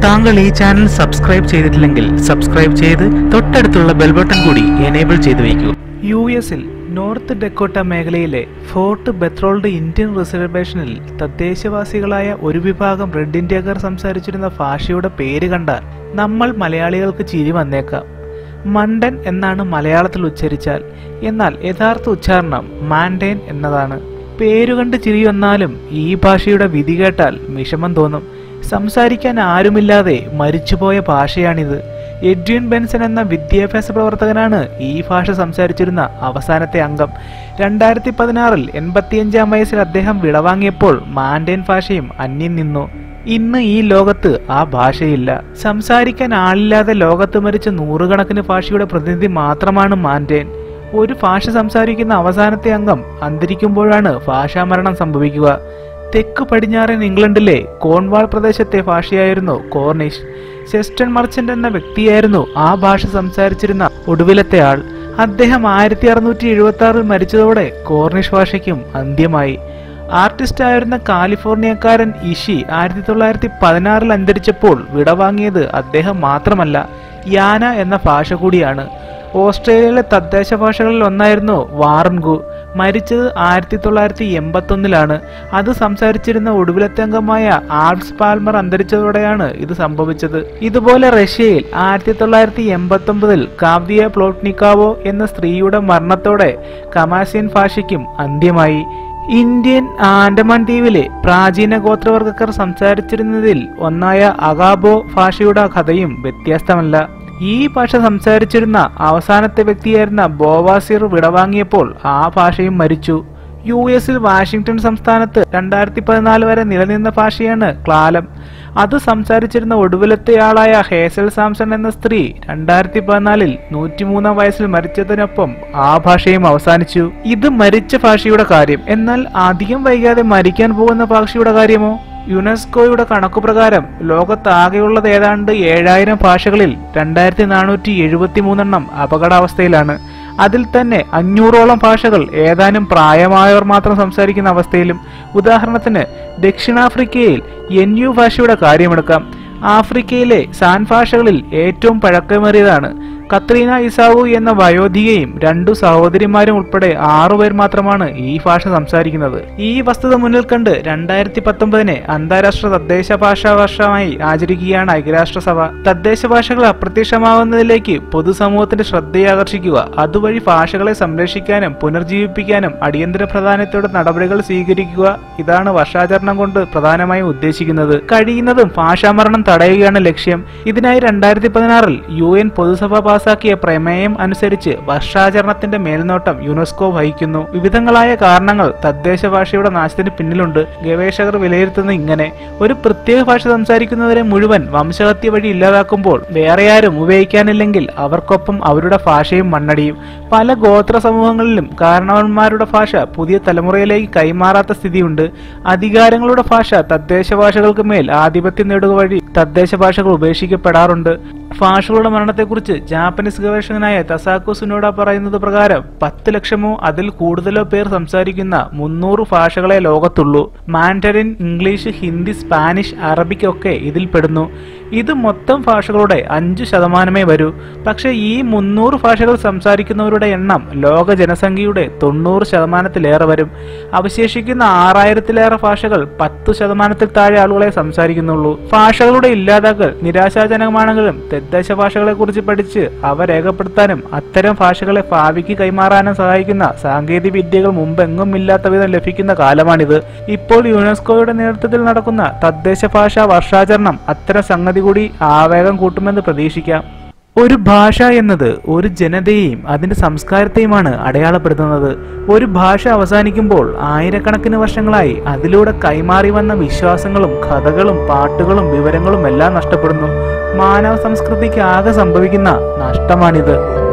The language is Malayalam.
താങ്കൾ ഈ ചാനൽ സബ്സ്ക്രൈബ് ചെയ്തിട്ടില്ലെങ്കിൽ സബ്സ്ക്രൈബ് ചെയ്ത് തൊട്ടടുത്തുള്ള ബെൽ ബട്ടൺ കൂടി എനേബിൾ ചെയ്തു വയ്ക്കൂ യു എസിൽ നോർത്ത് ഡെക്കോട്ട മേഖലയിലെ ഫോർട്ട് ബെത്രോൾഡ് ഇന്ത്യൻ റിസർവേഷനിൽ തദ്ദേശവാസികളായ ഒരു വിഭാഗം റെഡ് ഇന്ത്യക്കാർ സംസാരിച്ചിരുന്ന ഭാഷയുടെ പേര് കണ്ടാൽ നമ്മൾ മലയാളികൾക്ക് ചിരി വന്നേക്കാം മണ്ടൻ എന്നാണ് മലയാളത്തിൽ ഉച്ചരിച്ചാൽ എന്നാൽ യഥാർത്ഥ ഉച്ചാരണം മാൻഡേൻ എന്നതാണ് പേരുകണ്ട് ചിരി വന്നാലും ഈ ഭാഷയുടെ വിധി കേട്ടാൽ വിഷമം തോന്നും സംസാരിക്കാൻ ആരുമില്ലാതെ മരിച്ചുപോയ ഭാഷയാണിത് എഡ്വിൻ ബെൻസൺ എന്ന വിദ്യാഭ്യാസ പ്രവർത്തകനാണ് ഈ ഭാഷ സംസാരിച്ചിരുന്ന അവസാനത്തെ അംഗം രണ്ടായിരത്തി പതിനാറിൽ എൺപത്തിയഞ്ചാം വയസ്സിൽ അദ്ദേഹം വിടവാങ്ങിയപ്പോൾ മാൻഡേൻ ഭാഷയും അന്യം നിന്നു ഇന്ന് ഈ ലോകത്ത് ആ ഭാഷയില്ല സംസാരിക്കാൻ ആളില്ലാതെ ലോകത്ത് മരിച്ച നൂറുകണക്കിന് ഭാഷയുടെ പ്രതിനിധി മാത്രമാണ് മാൻഡേൻ ഒരു ഭാഷ സംസാരിക്കുന്ന അവസാനത്തെ അംഗം അന്തരിക്കുമ്പോഴാണ് ഭാഷാമരണം സംഭവിക്കുക തെക്ക് പടിഞ്ഞാറൻ ഇംഗ്ലണ്ടിലെ കോൺവാൾ പ്രദേശത്തെ ഭാഷയായിരുന്നു കോർണിഷ് ചെസ്റ്റൺ മർച്ചന്റ് എന്ന വ്യക്തിയായിരുന്നു ആ ഭാഷ സംസാരിച്ചിരുന്ന ഒടുവിലത്തെ ആൾ അദ്ദേഹം ആയിരത്തി അറുന്നൂറ്റി എഴുപത്തി ആറിൽ മരിച്ചതോടെ കോർണിഷ് ഭാഷയ്ക്കും അന്ത്യമായി ആർട്ടിസ്റ്റ് ആയിരുന്ന കാലിഫോർണിയക്കാരൻ ഇഷി ആയിരത്തി തൊള്ളായിരത്തി പതിനാറിൽ അന്തരിച്ചപ്പോൾ വിടവാങ്ങിയത് അദ്ദേഹം മാത്രമല്ല യാന എന്ന ഭാഷ കൂടിയാണ് ഓസ്ട്രേലിയയിലെ തദ്ദേശ ഭാഷകളിൽ ഒന്നായിരുന്നു വാറൻഗു മരിച്ചത് ആയിരത്തി തൊള്ളായിരത്തി എൺപത്തി ഒന്നിലാണ് അത് സംസാരിച്ചിരുന്ന ഒടുവിലത്തെ അംഗമായ ആൾസ് പാൽമർ അന്തരിച്ചതോടെയാണ് ഇത് സംഭവിച്ചത് ഇതുപോലെ റഷ്യയിൽ ആയിരത്തി തൊള്ളായിരത്തി എൺപത്തി ഒമ്പതിൽ കാവ്ദിയ പ്ലോട്നിക്കാവോ എന്ന സ്ത്രീയുടെ മരണത്തോടെ കമാസിയൻ ഭാഷയ്ക്കും അന്ത്യമായി ഇന്ത്യൻ ആൻഡമാൻ ദ്വീപിലെ പ്രാചീന ഗോത്രവർഗക്കാർ സംസാരിച്ചിരുന്നതിൽ ഒന്നായ അഗാബോ ഭാഷയുടെ കഥയും വ്യത്യസ്തമല്ല ഈ ഭാഷ സംസാരിച്ചിരുന്ന അവസാനത്തെ വ്യക്തിയായിരുന്ന ബോവാസിർ വിടവാങ്ങിയപ്പോൾ ആ ഭാഷയും മരിച്ചു യു എസിൽ വാഷിംഗ്ടൺ സംസ്ഥാനത്ത് രണ്ടായിരത്തി പതിനാല് വരെ നിലനിന്ന ഭാഷയാണ് ക്ലാലം അത് സംസാരിച്ചിരുന്ന ഒടുവിലത്തെയാളായ ഹേസൽ സാംസൺ എന്ന സ്ത്രീ രണ്ടായിരത്തി പതിനാലിൽ നൂറ്റിമൂന്നാം വയസ്സിൽ മരിച്ചതിനൊപ്പം ആ ഭാഷയും അവസാനിച്ചു ഇത് മരിച്ച ഭാഷയുടെ കാര്യം എന്നാൽ അധികം വൈകാതെ മരിക്കാൻ പോകുന്ന ഭാഷയുടെ കാര്യമോ യുനെസ്കോയുടെ കണക്കുപ്രകാരം ലോകത്താകെയുള്ളത് ഏതാണ്ട് ഏഴായിരം ഭാഷകളിൽ രണ്ടായിരത്തി നാനൂറ്റി എഴുപത്തി മൂന്നെണ്ണം അപകടാവസ്ഥയിലാണ് അതിൽ തന്നെ അഞ്ഞൂറോളം ഭാഷകൾ ഏതാനും പ്രായമായവർ മാത്രം സംസാരിക്കുന്ന അവസ്ഥയിലും ഉദാഹരണത്തിന് ദക്ഷിണാഫ്രിക്കയിൽ എൻ യു ഭാഷയുടെ കാര്യമെടുക്കാം ആഫ്രിക്കയിലെ സാൻ ഭാഷകളിൽ ഏറ്റവും പഴക്കമേറിയതാണ് കത്രീന ഇസാവു എന്ന വയോധികയും രണ്ടു സഹോദരിമാരും ഉൾപ്പെടെ ആറുപേർ മാത്രമാണ് ഈ ഭാഷ സംസാരിക്കുന്നത് ഈ വസ്തുത മുന്നിൽ കണ്ട് രണ്ടായിരത്തി പത്തൊമ്പതിനെ അന്താരാഷ്ട്ര തദ്ദേശ ഭാഷാ വർഷമായി ആചരിക്കുകയാണ് ഐക്യരാഷ്ട്രസഭ തദ്ദേശ ഭാഷകൾ അപ്രത്യക്ഷമാവുന്നതിലേക്ക് പൊതുസമൂഹത്തിന്റെ ശ്രദ്ധയാകർഷിക്കുക അതുവഴി ഭാഷകളെ സംരക്ഷിക്കാനും പുനർജീവിപ്പിക്കാനും അടിയന്തര പ്രാധാന്യത്തോടെ നടപടികൾ സ്വീകരിക്കുക ഇതാണ് വർഷാചരണം കൊണ്ട് പ്രധാനമായും ഉദ്ദേശിക്കുന്നത് കഴിയുന്നതും ഭാഷാമരണം തടയുകയാണ് ലക്ഷ്യം ഇതിനായി രണ്ടായിരത്തി പതിനാറിൽ യു എൻ പൊതുസഭ പാസാക്കിയ പ്രമേയം അനുസരിച്ച് വർഷാചരണത്തിന്റെ മേൽനോട്ടം യുനെസ്കോ വഹിക്കുന്നു വിവിധങ്ങളായ കാരണങ്ങൾ തദ്ദേശ ഭാഷയുടെ നാശത്തിന് പിന്നിലുണ്ട് ഗവേഷകർ വിലയിരുത്തുന്നത് ഇങ്ങനെ ഒരു പ്രത്യേക ഭാഷ സംസാരിക്കുന്നവരെ മുഴുവൻ വംശഹത്യ വഴി ഇല്ലാതാക്കുമ്പോൾ വേറെ ആരും ഉപയോഗിക്കാനില്ലെങ്കിൽ അവർക്കൊപ്പം അവരുടെ ഭാഷയും മണ്ണടിയും പല ഗോത്ര സമൂഹങ്ങളിലും കാരണവന്മാരുടെ ഭാഷ പുതിയ തലമുറയിലേക്ക് കൈമാറാത്ത സ്ഥിതിയുണ്ട് അധികാരങ്ങളുടെ ഭാഷ തദ്ദേശ ഭാഷകൾക്ക് മേൽ ആധിപത്യം നേടുക വഴി തദ്ദേശ ഭാഷകൾ ഉപേക്ഷിക്കപ്പെടാറുണ്ട് ഭാഷകളുടെ മരണത്തെക്കുറിച്ച് ജാപ്പനീസ് ഗവേഷകനായ തസാക്കോ സുനോഡ പറയുന്നത് പ്രകാരം പത്ത് ലക്ഷമോ അതിൽ കൂടുതലോ പേർ സംസാരിക്കുന്ന മുന്നൂറ് ഭാഷകളെ ലോകത്തുള്ളൂ Mandarin English Hindi Spanish Arabic ഒക്കെ ഇതിൽ പെടുന്നു ഇത് മൊത്തം ഭാഷകളുടെ അഞ്ചു ശതമാനമേ വരൂ പക്ഷേ ഈ മുന്നൂറ് ഭാഷകൾ സംസാരിക്കുന്നവരുടെ എണ്ണം ലോക ജനസംഖ്യയുടെ തൊണ്ണൂറ് ശതമാനത്തിലേറെ വരും അവശേഷിക്കുന്ന ആറായിരത്തിലേറെ ഭാഷകൾ പത്തു ശതമാനത്തിൽ താഴെ ആളുകളെ സംസാരിക്കുന്നുള്ളൂ ഭാഷകളുടെ ഇല്ലാതാക്കൽ നിരാശാജനകമാണെങ്കിലും തദ്ദേശ ഭാഷകളെ കുറിച്ച് പഠിച്ച് അവ രേഖപ്പെടുത്താനും അത്തരം ഭാഷകളെ ഭാവിക്ക് കൈമാറാനും സഹായിക്കുന്ന സാങ്കേതിക വിദ്യകൾ മുമ്പെങ്ങും ഇല്ലാത്ത വിധം ലഭിക്കുന്ന കാലമാണിത് ഇപ്പോൾ യുനെസ്കോയുടെ നേതൃത്വത്തിൽ നടക്കുന്ന തദ്ദേശ ഭാഷാ വർഷാചരണം അത്തരം സംഗതി കൂടി ആവേഗം കൂട്ടുമെന്ന് പ്രതീക്ഷിക്കാം ഒരു ഭാഷ എന്നത് ഒരു ജനതയെയും അതിന്റെ സംസ്കാരത്തെയുമാണ് അടയാളപ്പെടുത്തുന്നത് ഒരു ഭാഷ അവസാനിക്കുമ്പോൾ ആയിരക്കണക്കിന് വർഷങ്ങളായി അതിലൂടെ കൈമാറി വന്ന വിശ്വാസങ്ങളും കഥകളും പാട്ടുകളും വിവരങ്ങളും എല്ലാം നഷ്ടപ്പെടുന്നു മാനവ സംസ്കൃതിക്ക് ആകെ സംഭവിക്കുന്ന നഷ്ടമാണിത്